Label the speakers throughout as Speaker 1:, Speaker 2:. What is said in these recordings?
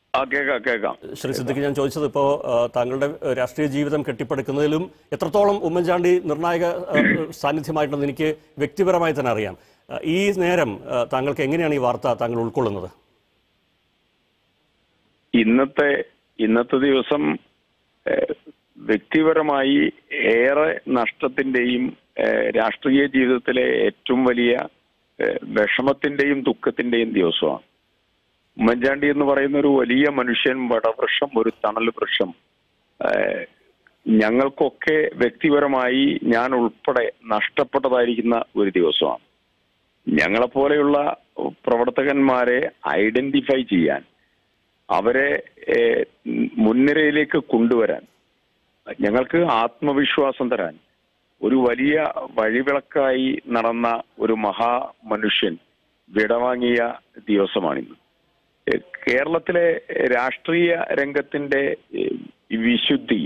Speaker 1: ആ കേൾക്കാം കേൾക്കാം
Speaker 2: ശ്രീ സിദ്ദിഖ് ഞാൻ ചോദിച്ചത് ഇപ്പോൾ താങ്കളുടെ ഏഹ്, രാഷ്ട്രീയ ജീവിതം കെട്ടിപ്പടുക്കുന്നതിലും എത്രത്തോളം ഉമ്മൻചാണ്ടി നിർണായക ഏഹ്, സാന്നിധ്യമായിട്ടുണ്ടെന്ന് എനിക്ക് വ്യക്തിപരമായി തന്നെ അറിയാം ഏഹ്, ഈ നേരം ഏഹ്, താങ്കൾക്ക് എങ്ങനെയാണ് ഈ വാർത്ത താങ്കൾ ഉൾക്കൊള്ളുന്നത്
Speaker 1: ഇന്നത്തെ ഇന്നത്തെ ദിവസം ഏഹ്, വ്യക്തിപരമായി ഏറെ നഷ്ടത്തിന്റെയും ഏഹ്, രാഷ്ട്രീയ ജീവിതത്തിലെ ഏറ്റവും വലിയ ഏഹ്, വിഷമത്തിന്റെയും ദുഃഖത്തിന്റെയും ദിവസമാണ് ഉമ്മൻചാണ്ടി എന്ന് പറയുന്ന ഒരു വലിയ മനുഷ്യൻ വടവൃക്ഷം ഒരു തണൽ വൃക്ഷം ഏഹ്, ഞങ്ങൾക്കൊക്കെ വ്യക്തിപരമായി ഞാൻ ഉൾപ്പെടെ നഷ്ടപ്പെട്ടതായിരിക്കുന്ന ഒരു ദിവസമാണ് ഞങ്ങളെപ്പോലെയുള്ള പ്രവർത്തകന്മാരെ ഐഡന്റിഫൈ ചെയ്യാൻ അവരെ ഏഹ്, മുൻനിരയിലേക്ക് കൊണ്ടുവരാൻ ഞങ്ങൾക്ക് ആത്മവിശ്വാസം തരാൻ ഒരു വലിയ വഴിവിളക്കായി നടന്ന ഒരു മഹാമനുഷ്യൻ വിടവാങ്ങിയ ദിവസമാണിന്ന് ഏഹ്, കേരളത്തിലെ രാഷ്ട്രീയ രംഗത്തിന്റെ ഏഹ്, വിശുദ്ധി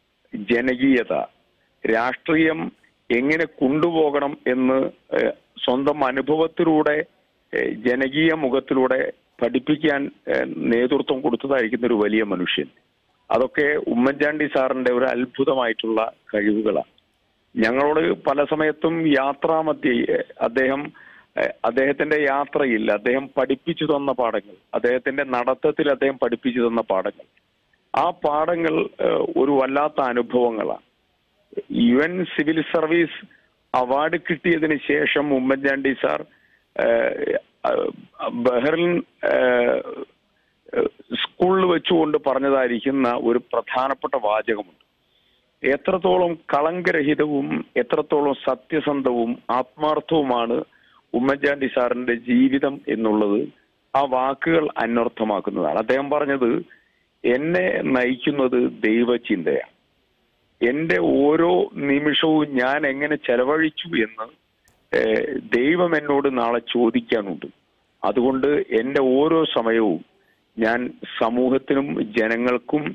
Speaker 1: ജനകീയത രാഷ്ട്രീയം എങ്ങനെ കൊണ്ടുപോകണം എന്ന് ഏഹ്, സ്വന്തം അനുഭവത്തിലൂടെ ഏഹ്, ജനകീയ മുഖത്തിലൂടെ പഠിപ്പിക്കാൻ ഏഹ്, നേതൃത്വം കൊടുത്തതായിരിക്കുന്ന ഒരു വലിയ മനുഷ്യൻ അതൊക്കെ ഉമ്മൻചാണ്ടി സാറിന്റെ ഒരു അത്ഭുതമായിട്ടുള്ള കഴിവുകളാണ് ഞങ്ങളോട് പല സമയത്തും യാത്രാമധ്യേ ഏഹ്, അദ്ദേഹം ഏഹ്, അദ്ദേഹത്തിന്റെ യാത്രയിൽ അദ്ദേഹം പഠിപ്പിച്ചു തന്ന പാഠങ്ങൾ അദ്ദേഹത്തിന്റെ നടത്തത്തിൽ അദ്ദേഹം പഠിപ്പിച്ചു തന്ന പാഠങ്ങൾ ആ പാഠങ്ങൾ ഏഹ്, ഒരു വല്ലാത്ത അനുഭവങ്ങളാണ് U N civil service award കിട്ടിയതിന് ശേഷം ഉമ്മൻചാണ്ടി സാർ ഏഹ്, ഏഹ്, ബഹ്റിൻ ഏഹ്, ഏഹ്, സ്കൂളിൽ വെച്ചുകൊണ്ട് പറഞ്ഞതായിരിക്കുന്ന ഒരു പ്രധാനപ്പെട്ട വാചകമുണ്ട് എത്രത്തോളം കളങ്കരഹിതവും എത്രത്തോളം സത്യസന്ധവും ആത്മാർത്ഥവുമാണ് ഉമ്മൻചാണ്ടി സാറിന്റെ ജീവിതം എന്നുള്ളത് ആ വാക്കുകൾ അന്വർത്ഥമാക്കുന്നതാണ് അദ്ദേഹം പറഞ്ഞത് എന്നെ നയിക്കുന്നത് ദൈവചിന്തയാണ് എന്റെ ഓരോ നിമിഷവും ഞാൻ എങ്ങനെ ചെലവഴിച്ചു എന്ന് ഏഹ്, ദൈവം എന്നോട് നാളെ ചോദിക്കാനുണ്ട് അതുകൊണ്ട് എന്റെ ഓരോ സമയവും ഞാൻ സമൂഹത്തിനും ജനങ്ങൾക്കും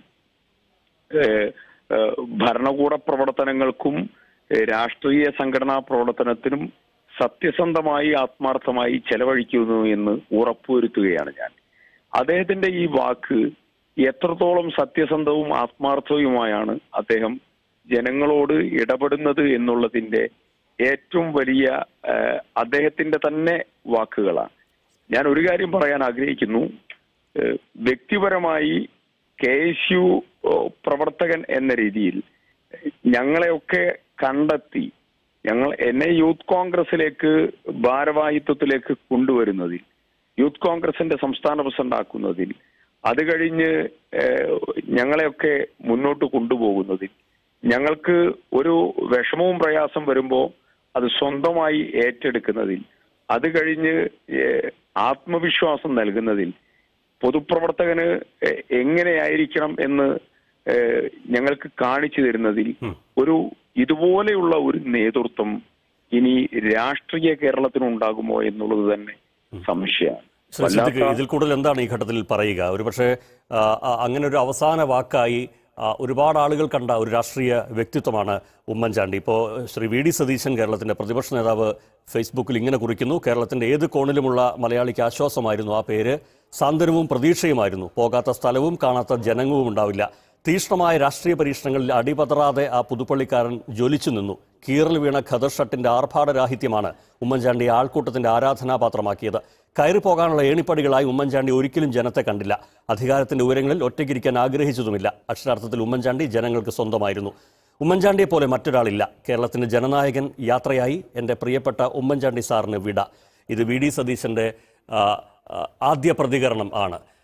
Speaker 1: ഏഹ്, ഏഹ്, ഭരണകൂട പ്രവർത്തനങ്ങൾക്കും ഏഹ്, രാഷ്ട്രീയ സംഘടനാ പ്രവർത്തനത്തിനും സത്യസന്ധമായി ആത്മാർത്ഥമായി ചെലവഴിക്കുന്നു എന്ന് ഉറപ്പുവരുത്തുകയാണ് ഞാൻ അദ്ദേഹത്തിന്റെ ഈ വാക്ക് എത്രത്തോളം സത്യസന്ധവും ആത്മാർത്ഥവുമായാണ് അദ്ദേഹം ജനങ്ങളോട് ഇടപെടുന്നത് എന്നുള്ളതിന്റെ ഏറ്റവും വലിയ ഏഹ്, അദ്ദേഹത്തിന്റെ തന്നെ വാക്കുകളാണ് ഞാൻ ഒരു കാര്യം പറയാൻ ആഗ്രഹിക്കുന്നു ഏഹ്, വ്യക്തിപരമായി കെ എസ് യു പ്രവർത്തകൻ എന്ന രീതിയിൽ ഞങ്ങളെയൊക്കെ കണ്ടെത്തി ഞങ്ങൾ എന്നെ യൂത്ത് കോൺഗ്രസിലേക്ക് ഭാരവാഹിത്വത്തിലേക്ക് കൊണ്ടുവരുന്നതിൽ യൂത്ത് കോൺഗ്രസിന്റെ സംസ്ഥാന പ്രസിഡന്റ് ആക്കുന്നതിൽ അത് കഴിഞ്ഞ് ഏഹ്, ഞങ്ങളെയൊക്കെ മുന്നോട്ട് കൊണ്ടുപോകുന്നതിൽ ഞങ്ങൾക്ക് ഒരു വിഷമവും പ്രയാസം വരുമ്പോൾ അത് സ്വന്തമായി ഏറ്റെടുക്കുന്നതിൽ അത് കഴിഞ്ഞ് ഏഹ്, ആത്മവിശ്വാസം നൽകുന്നതിൽ പൊതുപ്രവർത്തകന് എ- എങ്ങനെയായിരിക്കണം എന്ന് ഏഹ്, ഞങ്ങൾക്ക് കാണിച്ചു തരുന്നതിൽ ഒരു ഇതുപോലെയുള്ള ഒരു നേതൃത്വം ഇനി രാഷ്ട്രീയ കേരളത്തിനുണ്ടാകുമോ എന്നുള്ളത് തന്നെ സംശയമാണ്
Speaker 2: ശ്രീ സിദ്ദിഖ് ഇതിൽ കൂടുതൽ എന്താണ് ഈ ഘട്ടത്തിൽ പറയുക ഒരുപക്ഷെ ആ, ആ, അങ്ങനെ ഒരു അവസാന വാക്കായി ആ, ഒരുപാട് ആളുകൾ കണ്ട ഒരു രാഷ്ട്രീയ വ്യക്തിത്വമാണ് ഉമ്മൻചാണ്ടി ഇപ്പോൾ ശ്രീ വി ഡി സതീശൻ കേരളത്തിന്റെ പ്രതിപക്ഷ നേതാവ് ഫേസ്ബുക്കിൽ ഇങ്ങനെ കുറിക്കുന്നു കേരളത്തിന്റെ ഏത് കോണിലുമുള്ള മലയാളിക്ക് ആശ്വാസമായിരുന്നു ആ പേര് സാന്ത്വനവും പ്രതീക്ഷയുമായിരുന്നു പോകാത്ത സ്ഥലവും കാണാത്ത ജനങ്ങവും ഉണ്ടാവില്ല തീക്ഷ്ണമായ രാഷ്ട്രീയ പരീക്ഷണങ്ങളിൽ അടിപതറാതെ ആ പുതുപ്പള്ളിക്കാരൻ ജ്വലിച്ചു നിന്നു കീറൽ വീണ ഖദർ ഷട്ടിന്റെ ആർഭാടരാഹിത്യമാണ് ഉമ്മൻചാണ്ടി ആൾക്കൂട്ടത്തിന്റെ ആരാധനാപാത്രമാക്കിയത് കയറി പോകാനുള്ള ഏണിപ്പടികളായി ഉമ്മൻചാണ്ടി ഒരിക്കലും ജനത്തെ കണ്ടില്ല അധികാരത്തിന്റെ ഉയരങ്ങളിൽ ഒറ്റയ്ക്കിരിക്കാൻ ആഗ്രഹിച്ചതുമില്ല അക്ഷരാർത്ഥത്തിൽ ഉമ്മൻചാണ്ടി ജനങ്ങൾക്ക് സ്വന്തമായിരുന്നു ഉമ്മൻചാണ്ടിയെ പോലെ മറ്റൊരാളില്ല കേരളത്തിന്റെ ജനനായകൻ യാത്രയായി എൻ്റെ പ്രിയപ്പെട്ട ഉമ്മൻചാണ്ടി സാറിന് വിട ഇത് വി ഡി സതീശന്റെ ആ, ആ, ആദ്യ പ്രതികരണം ആണ്